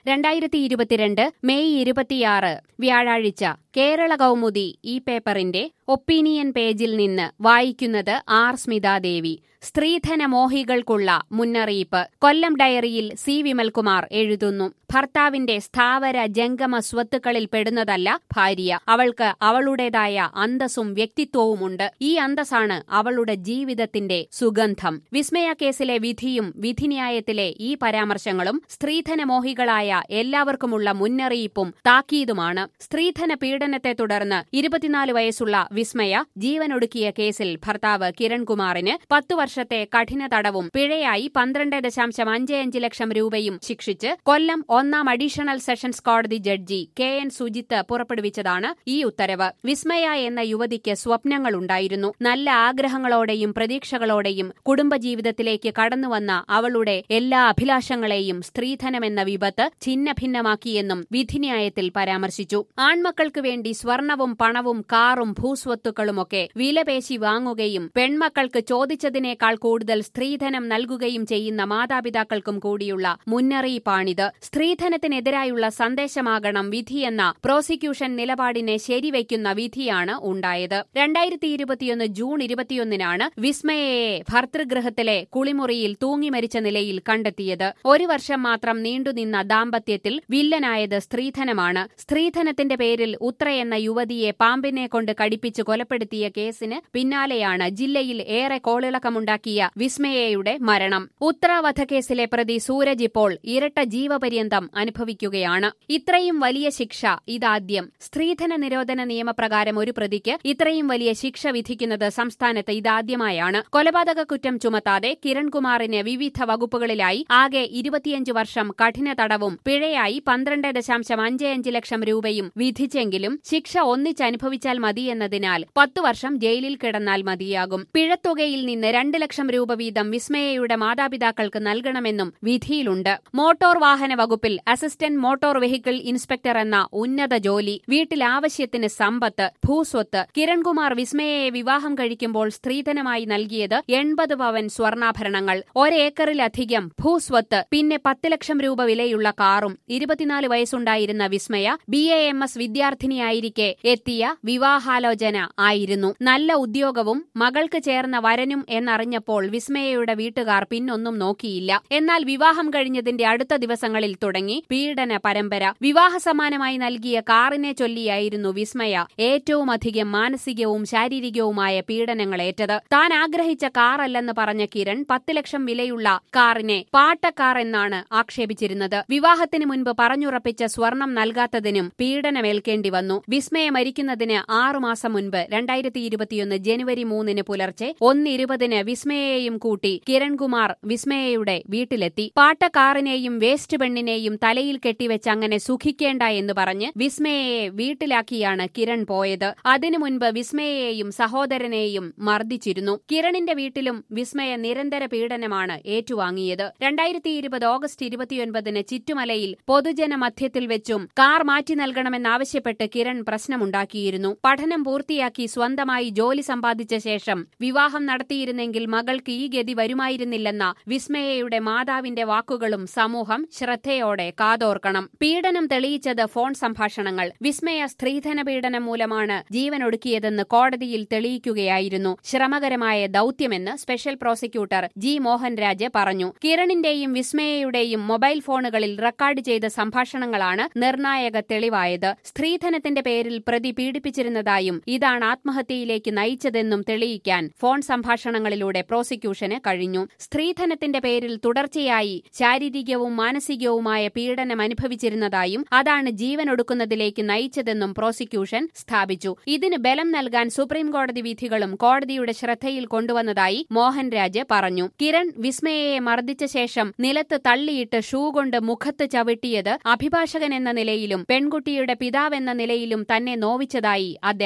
രണ്ടായിരത്തി ഇരുപത്തിരണ്ട് മെയ് ഇരുപത്തിയാറ് വ്യാഴാഴ്ച കേരള കൗമുദി ഈ പേപ്പറിന്റെ ഒപ്പീനിയൻ പേജിൽ നിന്ന് വായിക്കുന്നത് ആർ സ്മിതാദേവി സ്ത്രീധന മോഹികൾക്കുള്ള മുന്നറിയിപ്പ് കൊല്ലം ഡയറിയിൽ സി വിമൽകുമാർ എഴുതുന്നു ഭർത്താവിന്റെ സ്ഥാവര ജംഗമ സ്വത്തുക്കളിൽ പെടുന്നതല്ല ഭാര്യ അവൾക്ക് അവളുടേതായ അന്തസ്സും വ്യക്തിത്വവുമുണ്ട് ഈ അന്തസ്സാണ് അവളുടെ ജീവിതത്തിന്റെ സുഗന്ധം വിസ്മയ കേസിലെ വിധിയും വിധിന്യായത്തിലെ ഈ പരാമർശങ്ങളും സ്ത്രീധന മോഹികളായ എല്ലാവർക്കുമുള്ള മുന്നറിയിപ്പും താക്കീതുമാണ് സ്ത്രീധന പീഡനത്തെ തുടർന്ന് ഇരുപത്തിനാല് വയസ്സുള്ള വിസ്മയ ജീവനൊടുക്കിയ കേസിൽ ഭർത്താവ് കിരൺകുമാറിന് പത്തു വർഷത്തെ കഠിന തടവും പിഴയായി പന്ത്രണ്ട് ദശാംശം അഞ്ച് അഞ്ച് ലക്ഷം രൂപയും ശിക്ഷിച്ച് കൊല്ലം ഒന്നാം അഡീഷണൽ സെഷൻസ് കോടതി ജഡ്ജി കെ എൻ സുജിത്ത് പുറപ്പെടുവിച്ചതാണ് ഈ ഉത്തരവ് വിസ്മയ എന്ന യുവതിക്ക് സ്വപ്നങ്ങളുണ്ടായിരുന്നു നല്ല ആഗ്രഹങ്ങളോടെയും പ്രതീക്ഷകളോടെയും കുടുംബജീവിതത്തിലേക്ക് കടന്നുവന്ന അവളുടെ എല്ലാ അഭിലാഷങ്ങളെയും സ്ത്രീധനമെന്ന വിപത്ത് ഛിന്നഭിന്നമാക്കിയെന്നും വിധിന്യായത്തിൽ പരാമർശിച്ചു ആൺമക്കൾക്ക് വേണ്ടി സ്വർണവും പണവും കാറും ഭൂസ്വത്തുക്കളുമൊക്കെ വിലപേശി വാങ്ങുകയും പെൺമക്കൾക്ക് ചോദിച്ചതിനേക്കാൾ കൂടുതൽ സ്ത്രീധനം നൽകുകയും ചെയ്യുന്ന മാതാപിതാക്കൾക്കും കൂടിയുള്ള മുന്നറിയിപ്പാണിത് സ്ത്രീധനത്തിനെതിരായുള്ള സന്ദേശമാകണം വിധിയെന്ന പ്രോസിക്യൂഷൻ നിലപാടിനെ ശരിവയ്ക്കുന്ന വിധിയാണ് ഉണ്ടായത് രണ്ടായിരത്തി ഇരുപത്തിയൊന്ന് ജൂൺ ഇരുപത്തിയൊന്നിനാണ് വിസ്മയയെ ഭർതൃഗൃഹത്തിലെ കുളിമുറിയിൽ തൂങ്ങി മരിച്ച നിലയിൽ കണ്ടെത്തിയത് ഒരു വർഷം മാത്രം നീണ്ടുനിന്ന ദാമ്പത്യത്തിൽ വില്ലനായത് സ്ത്രീധനമാണ് സ്ത്രീധനത്തിന്റെ പേരിൽ ഉത്ര എന്ന യുവതിയെ പാമ്പിനെ കൊണ്ട് കടിപ്പിച്ച് കൊലപ്പെടുത്തിയ കേസിന് പിന്നാലെയാണ് ജില്ലയിൽ ഏറെ കോളിളക്കമുണ്ടാക്കിയ വിസ്മയയുടെ മരണം ഉത്ര വധക്കേസിലെ പ്രതി സൂരജ് ഇപ്പോൾ ഇരട്ട ജീവപര്യന്തം അനുഭവിക്കുകയാണ് ഇത്രയും വലിയ ശിക്ഷ ഇതാദ്യം സ്ത്രീധന നിരോധന നിയമപ്രകാരം ഒരു പ്രതിക്ക് ഇത്രയും വലിയ ശിക്ഷ വിധിക്കുന്നത് സംസ്ഥാനത്ത് ഇതാദ്യമായാണ് കൊലപാതക കുറ്റം ചുമത്താതെ കിരൺകുമാറിന് വിവിധ വകുപ്പുകളിലായി ആകെ ഇരുപത്തിയഞ്ച് വർഷം കഠിന തടവും പിഴയായി പന്ത്രണ്ട് ദശാംശം അഞ്ച് അഞ്ച് ലക്ഷം രൂപയും വിധിച്ചെങ്കിലും ശിക്ഷ ഒന്നിച്ചനുഭവിച്ചാൽ മതിയെന്നതിനാൽ പത്തു വർഷം ജയിലിൽ കിടന്നാൽ മതിയാകും പിഴത്തുകയിൽ നിന്ന് രണ്ട് ലക്ഷം രൂപ വീതം വിസ്മയയുടെ മാതാപിതാക്കൾക്ക് നൽകണമെന്നും വിധിയിലുണ്ട് മോട്ടോർ വാഹന വകുപ്പിൽ അസിസ്റ്റന്റ് മോട്ടോർ വെഹിക്കിൾ ഇൻസ്പെക്ടർ എന്ന ഉന്നത ജോലി വീട്ടിൽ ആവശ്യത്തിന് സമ്പത്ത് ഭൂസ്വത്ത് കിരൺകുമാർ വിസ്മയയെ വിവാഹം കഴിക്കുമ്പോൾ സ്ത്രീധനമായി നൽകിയത് എൺപത് പവൻ സ്വർണ്ണാഭരണങ്ങൾ ഒരേക്കറിലധികം ഭൂസ്വത്ത് പിന്നെ പത്ത് ലക്ഷം രൂപ വിലയുള്ള കാറും ഇരുപത്തിനാല് വയസ്സുണ്ടായിരുന്ന Vismaya B A M S വിദ്യാർത്ഥിനിയായിരിക്കെ എത്തിയ വിവാഹാലോചന ആയിരുന്നു നല്ല ഉദ്യോഗവും മകൾക്ക് ചേർന്ന വരനും എന്നറിഞ്ഞപ്പോൾ വിസ്മയയുടെ വീട്ടുകാർ പിന്നൊന്നും നോക്കിയില്ല എന്നാൽ വിവാഹം കഴിഞ്ഞതിന്റെ അടുത്ത ദിവസങ്ങളിൽ തുടങ്ങി പീഡന പരമ്പര വിവാഹ സമാനമായി നൽകിയ കാറിനെ ചൊല്ലിയായിരുന്നു വിസ്മയ ഏറ്റവുമധികം മാനസികവും ശാരീരികവുമായ പീഡനങ്ങളേറ്റത് താൻ ആഗ്രഹിച്ച കാറല്ലെന്ന് പറഞ്ഞ കിരൺ പത്ത് ലക്ഷം വിലയുള്ള കാറിനെ പാട്ടക്കാർ എന്നാണ് ആക്ഷേപിച്ചിരുന്നത് വിവാഹത്തിന് മുൻപ് പറഞ്ഞുറപ്പിച്ച സ്വർണം നൽകാത്തതിനും പീഡനമേൽക്കേണ്ടി വന്നു വിസ്മയ മരിക്കുന്നതിന് ആറുമാസം മുൻപ് രണ്ടായിരത്തി ഇരുപത്തിയൊന്ന് ജനുവരി മൂന്നിന് പുലർച്ചെ ഒന്നിരുപതിന് വിസ്മയെയും കൂട്ടി കിരൺകുമാർ വിസ്മയയുടെ വീട്ടിലെത്തി പാട്ടക്കാറിനെയും വേസ്റ്റ് പെണ്ണിനെയും തലയിൽ കെട്ടിവെച്ച് അങ്ങനെ സുഖിക്കേണ്ട എന്ന് പറഞ്ഞ് വിസ്മയയെ വീട്ടിലാക്കിയാണ് കിരൺ പോയത് അതിനു മുൻപ് വിസ്മയയെയും സഹോദരനെയും മർദ്ദിച്ചിരുന്നു കിരണിന്റെ വീട്ടിലും വിസ്മയ നിരന്തര പീഡനമാണ് ഏറ്റുവാങ്ങിയത് രണ്ടായിരത്തി ഇരുപത് ഓഗസ്റ്റ് ഇരുപത്തിയൊൻപതിന് ചിറ്റുമലയിൽ പൊതുജന മധ്യത്തിൽ വെച്ചും കാർ മാറ്റി നൽകണമെന്നാവശ്യപ്പെട്ട് കിരൺ പ്രശ്നമുണ്ടാക്കിയിരുന്നു പഠനം പൂർത്തിയാക്കി സ്വന്തമായി ജോലി സമ്പാദിച്ച ശേഷം വിവാഹം നടത്തിയിരുന്നെങ്കിൽ മകൾക്ക് ഈ ഗതി വരുമായിരുന്നില്ലെന്ന വിസ്മയയുടെ മാതാവിന്റെ വാക്കുകളും സമൂഹം ശ്രദ്ധയോടെ കാതോർക്കണം പീഡനം തെളിയിച്ചത് ഫോൺ സംഭാഷണങ്ങൾ വിസ്മയ സ്ത്രീധന പീഡനം മൂലമാണ് ജീവനൊടുക്കിയതെന്ന് കോടതിയിൽ തെളിയിക്കുകയായിരുന്നു ശ്രമകരമായ ദൌത്യമെന്ന് സ്പെഷ്യൽ പ്രോസിക്യൂട്ടർ ജി മോഹൻരാജ് പറഞ്ഞു കിരണിന്റെയും വിസ്മയയുടെയും മൊബൈൽ ഫോണുകളിൽ റെക്കോർഡ് ചെയ്ത സംഭാഷണങ്ങളാണ് നിർണായക തെളിവായത് സ്ത്രീധനത്തിന്റെ പേരിൽ പ്രതി പീഡിപ്പിച്ചിരുന്നതായും ഇതാണ് ആത്മഹത്യയിലേക്ക് നയിച്ചതെന്നും തെളിയിക്കാൻ ഫോൺ സംഭാഷണങ്ങളിലൂടെ പ്രോസിക്യൂഷന് കഴിഞ്ഞു സ്ത്രീധനത്തിന്റെ പേരിൽ തുടർച്ചയായി ശാരീരികവും മാനസികവുമായ പീഡനം അനുഭവിച്ചിരുന്നതായും അതാണ് ജീവനൊടുക്കുന്നതിലേക്ക് നയിച്ചതെന്നും പ്രോസിക്യൂഷൻ സ്ഥാപിച്ചു ഇതിന് ബലം നൽകാൻ സുപ്രീംകോടതി വിധികളും കോടതിയുടെ ശ്രദ്ധയിൽ കൊണ്ടുവന്നതായി മോഹൻരാജ് പറഞ്ഞു കിരൺ വിസ്മയയെ മർദ്ദിച്ച ശേഷം നിലത്ത് തള്ളിയിട്ട് ഷൂ കൊണ്ട് മുഖത്ത് ചവിട്ടിയത് അഭിഭാഷകൻ എന്ന നിലയിലും പെൺകുട്ടിയുടെ പിതാവെന്ന നിലയിലും തന്നെ നോവിച്ചതായി അദ്ദേഹം പറഞ്ഞു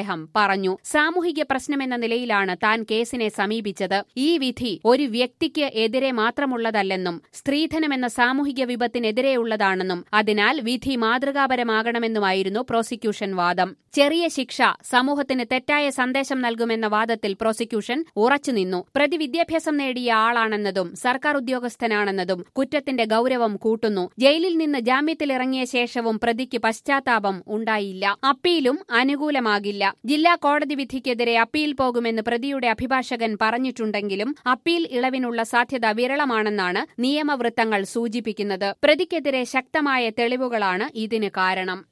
പറഞ്ഞു സാമൂഹിക പ്രശ്നമെന്ന നിലയിലാണ് താൻ കേസിനെ സമീപിച്ചത് ഈ വിധി ഒരു വ്യക്തിക്ക് എതിരെ മാത്രമുള്ളതല്ലെന്നും സ്ത്രീധനമെന്ന സാമൂഹിക വിപത്തിനെതിരെയുള്ളതാണെന്നും അതിനാൽ വിധി മാതൃകാപരമാകണമെന്നുമായിരുന്നു പ്രോസിക്യൂഷൻ വാദം ചെറിയ ശിക്ഷ സമൂഹത്തിന് തെറ്റായ സന്ദേശം നൽകുമെന്ന വാദത്തിൽ പ്രോസിക്യൂഷൻ ഉറച്ചുനിന്നു പ്രതി വിദ്യാഭ്യാസം നേടിയ ആളാണെന്നതും സർക്കാർ ഉദ്യോഗസ്ഥനാണെന്നതും കുറ്റത്തിന്റെ ഗൌരവം കൂട്ടുന്നു ജയിലിൽ നിന്ന് ജാമ്യത്തിലിറങ്ങിയ ശേഷവും പ്രതിക്ക് പശ്ചാത്താപം ഉണ്ടായില്ല അപ്പീലും അനുകൂലമാകില്ല ജില്ലാ കോടതി വിധിക്കെതിരെ അപ്പീൽ പോകുമെന്ന് പ്രതിയുടെ അഭിഭാഷകൻ പറഞ്ഞിട്ടുണ്ടെങ്കിലും അപ്പീൽ ഇളവിനുള്ള സാധ്യത വിരളമാണെന്നാണ് നിയമവൃത്തങ്ങൾ സൂചിപ്പിക്കുന്നത് പ്രതിക്കെതിരെ ശക്തമായ തെളിവുകളാണ് ഇതിന് കാരണം